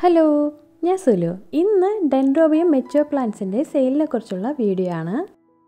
hello ഞാൻ സുലു ഇന്ന് dendrobium മെച്ചോ പ്ലാന്റ്സിൻ്റെ സെയിലിനെ കുറിച്ചുള്ള വീഡിയോ ആണ്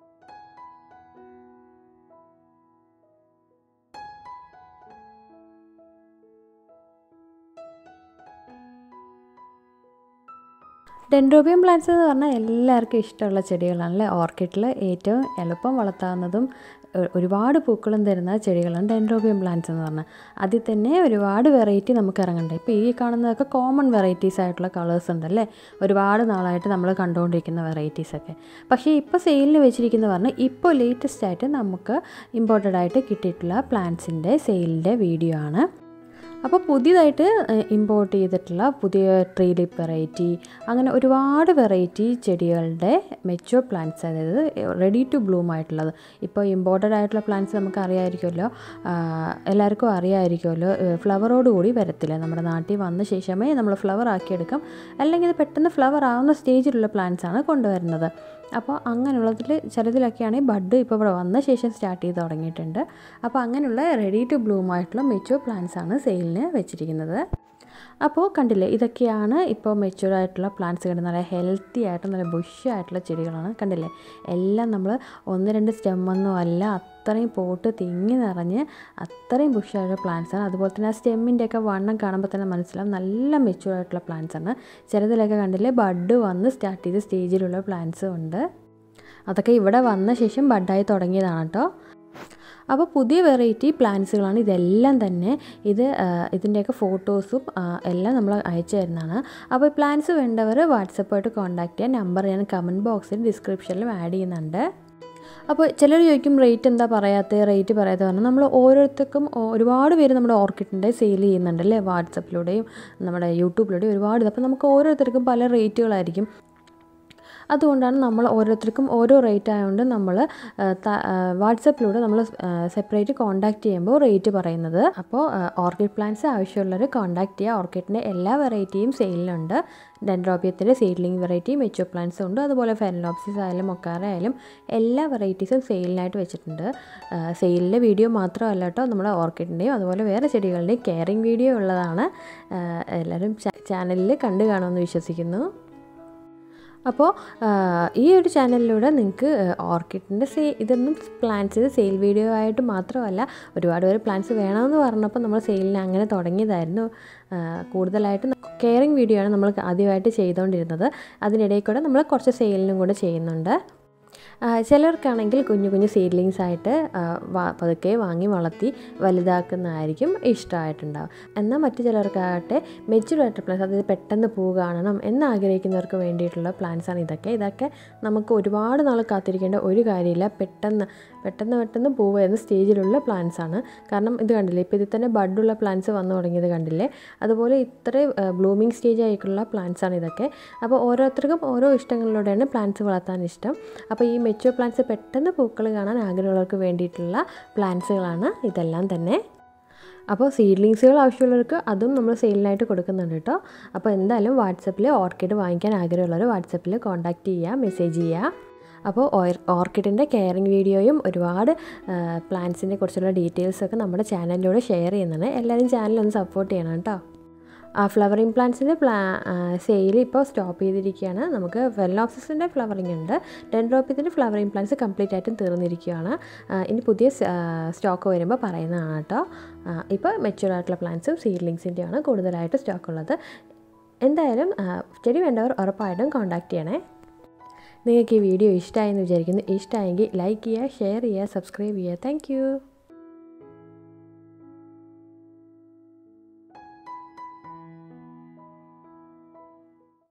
ഡെൻഡ്രോബിയം പ്ലാന്റ്സ് എന്ന് പറഞ്ഞാൽ എല്ലാവർക്കും ഇഷ്ടമുള്ള ചെടികളാണല്ലേ ഓർക്കിഡിൽ ഏറ്റവും എളുപ്പം വളർത്താവുന്നതും ഒ- ഒരുപാട് പൂക്കളും തരുന്ന ചെടികളാണ് ഡെൻഡ്രോബിയം പ്ലാന്റ്സ് എന്ന് പറഞ്ഞാൽ അതിൽ തന്നെ ഒരുപാട് വെറൈറ്റി നമുക്ക് ഇറങ്ങുന്നുണ്ട് ഇപ്പോൾ ഈ കാണുന്നതൊക്കെ കോമൺ വെറൈറ്റീസ് ആയിട്ടുള്ള കളേഴ്സ് ഉണ്ടല്ലേ ഒരുപാട് നാളായിട്ട് നമ്മൾ കണ്ടുകൊണ്ടിരിക്കുന്ന വെറൈറ്റീസ് ഒക്കെ പക്ഷേ ഇപ്പോൾ സെയിലിന് വെച്ചിരിക്കുന്ന പറഞ്ഞാൽ ഇപ്പോൾ ലേറ്റസ്റ്റ് ആയിട്ട് നമുക്ക് ഇമ്പോർട്ടഡ് ആയിട്ട് കിട്ടിയിട്ടുള്ള പ്ലാന്റ്സിൻ്റെ സെയിലിൻ്റെ വീഡിയോ ആണ് അപ്പോൾ പുതിയതായിട്ട് ഇമ്പോർട്ട് ചെയ്തിട്ടുള്ള പുതിയ ട്രീ ലിപ്പ് വെറൈറ്റി അങ്ങനെ ഒരുപാട് വെറൈറ്റി ചെടികളുടെ മെച്ചോ പ്ലാന്റ്സ് അതായത് റെഡി ടു ബ്ലൂം ആയിട്ടുള്ളത് ഇപ്പോൾ ഇമ്പോർട്ടഡ് ആയിട്ടുള്ള പ്ലാന്റ്സ് നമുക്ക് അറിയാമായിരിക്കുമല്ലോ ആ, എല്ലാവർക്കും അറിയാമായിരിക്കുമല്ലോ ഫ്ലവറോട് കൂടി വരത്തില്ല നമ്മുടെ നാട്ടിൽ വന്ന ശേഷമേ നമ്മൾ ഫ്ലവർ ആക്കിയെടുക്കാം അല്ലെങ്കിൽ ഇത് പെട്ടെന്ന് ഫ്ലവർ ആവുന്ന സ്റ്റേജിലുള്ള പ്ലാന്റ്സ് ആണ് കൊണ്ടുവരുന്നത് അപ്പോൾ അങ്ങനെയുള്ളതിൽ ചിലതിലൊക്കെയാണെങ്കിൽ ബഡ് ഇപ്പോൾ ഇവിടെ വന്ന ശേഷം സ്റ്റാർട്ട് ചെയ്ത് തുടങ്ങിയിട്ടുണ്ട് അപ്പോൾ അങ്ങനെയുള്ള റെഡി ടു ബ്ലൂം ആയിട്ടുള്ള മെച്ചൂർ പ്ലാന്റ്സ് ആണ് സെയിലിന് വെച്ചിരിക്കുന്നത് അപ്പോൾ കണ്ടില്ലേ ഇതൊക്കെയാണ് ഇപ്പോൾ മെച്ചൂർ ആയിട്ടുള്ള പ്ലാന്റ്സ് കണ്ട് നല്ല ഹെൽത്തി ആയിട്ട് നല്ല ബുഷ് ആയിട്ടുള്ള ചെടികളാണ് കണ്ടില്ലേ എല്ലാം നമ്മൾ ഒന്ന് രണ്ട് സ്റ്റെമ്മൊന്നും അല്ല അത്രയും പോട്ട് തിങ്ങി നിറഞ്ഞ് അത്രയും ബുഷായിട്ടുള്ള പ്ലാന്റ്സ് ആണ് അതുപോലെ തന്നെ ആ സ്റ്റെമ്മിൻ്റെ ഒക്കെ വണ്ണം കാണുമ്പോൾ തന്നെ മനസ്സിലാവും നല്ല മെച്ചൂർ ആയിട്ടുള്ള പ്ലാന്റ്സ് ആണ് ചിലതിലൊക്കെ കണ്ടില്ലേ ബഡ് വന്ന് സ്റ്റാർട്ട് ചെയ്ത സ്റ്റേജിലുള്ള പ്ലാന്റ്സും ഉണ്ട് അതൊക്കെ ഇവിടെ വന്ന ശേഷം ബഡായി തുടങ്ങിയതാണ് കേട്ടോ അപ്പോൾ പുതിയ വെറൈറ്റി പ്ലാന്റ്സുകളാണ് ഇതെല്ലാം തന്നെ ഇത് ആ, ഇതിൻ്റെയൊക്കെ ഫോട്ടോസും ആ, എല്ലാം നമ്മൾ അയച്ചു തരുന്നതാണ് അപ്പോൾ പ്ലാന്റ്സ് വേണ്ടവർ വാട്സപ്പായിട്ട് കോൺടാക്ട് ചെയ്യാൻ നമ്പർ ഞാൻ കമൻറ്റ് ബോക്സിൽ ഡിസ്ക്രിപ്ഷനിലും ആഡ് ചെയ്യുന്നുണ്ട് അപ്പോൾ ചിലർ ചോദിക്കും റേറ്റ് എന്താ പറയാത്ത റേറ്റ് പറയാത്ത പറഞ്ഞാൽ നമ്മൾ ഓരോരുത്തർക്കും ഓ- ഒരുപാട് പേര് നമ്മുടെ ഓർക്കിഡിൻ്റെ സെയിൽ ചെയ്യുന്നുണ്ട് അല്ലേ വാട്സപ്പിലൂടെയും നമ്മുടെ യൂട്യൂബിലൂടെയും ഒരുപാട് ഇത് അപ്പോൾ നമുക്ക് ഓരോരുത്തർക്കും പല റേറ്റുകളായിരിക്കും അതുകൊണ്ടാണ് നമ്മൾ ഓരോരുത്തർക്കും ഓരോ റേറ്റ് ആയതുകൊണ്ട് നമ്മൾ വാട്സപ്പിലൂടെ നമ്മൾ സെപ്പറേറ്റ് കോൺടാക്ട് ചെയ്യുമ്പോൾ റേറ്റ് പറയുന്നത് അപ്പോൾ ഓർക്കിഡ് പ്ലാന്റ്സ് ആവശ്യമുള്ളവർ കോൺടാക്ട് ചെയ്യുക ഓർക്കിഡിൻ്റെ എല്ലാ വെറൈറ്റിയും സെയിലിനുണ്ട് ഡെൻഡ്രോബിയത്തിൻ്റെ സീഡ്ലിംഗ് വെറൈറ്റി മെച്ചോ പ്ലാന്റ്സ് ഉണ്ട് അതുപോലെ ഫെനലോപ്സിസ് ആയാലും മൊക്കാറ ആയാലും എല്ലാ വെറൈറ്റീസും സെയിലിനായിട്ട് വെച്ചിട്ടുണ്ട് സെയിലിൻ്റെ വീഡിയോ മാത്രമല്ല കേട്ടോ നമ്മുടെ ഓർക്കിഡിൻ്റെയും അതുപോലെ വേറെ ചെടികളുടെയും കെയറിങ് വീഡിയോ ഉള്ളതാണ് ആ, എല്ലാവരും ചാനലിൽ കണ്ടു കാണുമെന്ന് വിശ്വസിക്കുന്നു അപ്പോൾ ഈ ഒരു ചാനലിലൂടെ നിങ്ങൾക്ക് ഓർക്കിഡിൻ്റെ സേ ഇതൊന്നും പ്ലാന്റ്സ് ഇത് സെയിൽ വീഡിയോ ആയിട്ട് മാത്രമല്ല ഒരുപാട് പേര് പ്ലാന്റ്സ് വേണമെന്ന് പറഞ്ഞപ്പോൾ നമ്മൾ സെയിലിന് അങ്ങനെ തുടങ്ങിയതായിരുന്നു ആ, കൂടുതലായിട്ട് കെയറിങ് വീഡിയോ ആണ് നമ്മൾ ആദ്യമായിട്ട് ചെയ്തുകൊണ്ടിരുന്നത് അതിനിടയിൽ കൂടെ നമ്മൾ കുറച്ച് സെയിലിനും കൂടെ ചെയ്യുന്നുണ്ട് ആ, ചിലർക്കാണെങ്കിൽ കുഞ്ഞു കുഞ്ഞു സീഡ്ലിങ്സ് ആയിട്ട് ആ, വാ- പതുക്കെ വാങ്ങി വളർത്തി വലുതാക്കുന്നതായിരിക്കും ഇഷ്ടമായിട്ടുണ്ടാവും എന്നാൽ മറ്റു ചിലർക്കാകട്ടെ മെച്ചുർ ആയിട്ട് പ്ലാന്റ്സ് അതായത് പെട്ടെന്ന് പൂ കാണണം എന്ന് ആഗ്രഹിക്കുന്നവർക്ക് വേണ്ടിയിട്ടുള്ള പ്ലാന്റ്സ് ആണ് ഇതൊക്കെ ഇതൊക്കെ നമുക്ക് ഒരുപാട് നാൾ കാത്തിരിക്കേണ്ട ഒരു കാര്യമില്ല പെട്ടെന്ന് പെട്ടെന്ന് പെട്ടെന്ന് പൂ വരുന്ന സ്റ്റേജിലുള്ള പ്ലാന്റ്സ് ആണ് കാരണം ഇത് കണ്ടില്ലേ ഇപ്പോൾ ഇതിൽ തന്നെ ബഡുള്ള പ്ലാന്റ്സ് വന്നു തുടങ്ങിയത് കണ്ടില്ലേ അതുപോലെ ഇത്രയും ബ്ലൂമിങ് സ്റ്റേജ് ആയിട്ടുള്ള പ്ലാന്റ്സ് ആണ് ഇതൊക്കെ അപ്പോൾ ഓരോരുത്തർക്കും ഓരോ ഇഷ്ടങ്ങളിലൂടെയാണ് പ്ലാന്റ്സ് വളർത്താൻ ഇഷ്ടം അപ്പോൾ ഈ മെച്ചുവർ പ്ലാന്റ്സ് പെട്ടെന്ന് പൂക്കൾ കാണാൻ ആഗ്രഹമുള്ളവർക്ക് വേണ്ടിയിട്ടുള്ള പ്ലാന്റ്സുകളാണ് ഇതെല്ലാം തന്നെ അപ്പോൾ സീഡ്ലിങ്സുകൾ ആവശ്യമുള്ളവർക്ക് അതും നമ്മൾ സെയിലിനായിട്ട് കൊടുക്കുന്നുണ്ട് കേട്ടോ അപ്പോൾ എന്തായാലും വാട്സപ്പിൽ ഓർക്കിഡ് വാങ്ങിക്കാൻ ആഗ്രഹമുള്ളവർ വാട്സപ്പിൽ കോൺടാക്റ്റ് ചെയ്യുക മെസ്സേജ് ചെയ്യുക അപ്പോൾ ഓർക്കിഡിൻ്റെ കെയറിങ് വീഡിയോയും ഒരുപാട് പ്ലാന്റ്സിനെ കുറിച്ചുള്ള ഡീറ്റെയിൽസൊക്കെ നമ്മുടെ ചാനലിലൂടെ ഷെയർ ചെയ്യുന്നുണ്ട് എല്ലാവരും ചാനലൊന്ന് സപ്പോർട്ട് ചെയ്യണം കേട്ടോ ആ ഫ്ലവറിങ് പ്ലാന്റ്സിൻ്റെ പ്ലാ സെയിൽ ഇപ്പോൾ സ്റ്റോപ്പ് ചെയ്തിരിക്കുകയാണ് നമുക്ക് വെല്ലോപ്സിസിൻ്റെ ഫ്ലവറിങ് ഉണ്ട് ഡെൻഡ്രോപ്പിയത്തിൻ്റെ ഫ്ലവറിങ് പ്ലാന്റ്സ് കംപ്ലീറ്റ് ആയിട്ടും തീർന്നിരിക്കുകയാണ് ആ, ഇനി പുതിയ സ്റ്റോക്ക് വരുമ്പോൾ പറയുന്നതാണ് കേട്ടോ ആ, ഇപ്പോൾ മെച്യൂർ ആയിട്ടുള്ള പ്ലാന്റ്സും സീഡ്ലിങ്സിൻ്റെയാണ് കൂടുതലായിട്ട് സ്റ്റോക്ക് ഉള്ളത് എന്തായാലും ആ, ചെടി വേണ്ടവർ ഉറപ്പായിട്ടും കോൺടാക്റ്റ് ചെയ്യണേ നിങ്ങൾക്ക് ഈ വീഡിയോ ഇഷ്ടമായെന്ന് വിചാരിക്കുന്നു ഇഷ്ടമായെങ്കിൽ ലൈക്ക് ചെയ്യുക ഷെയർ ചെയ്യുക സബ്സ്ക്രൈബ് ചെയ്യുക താങ്ക്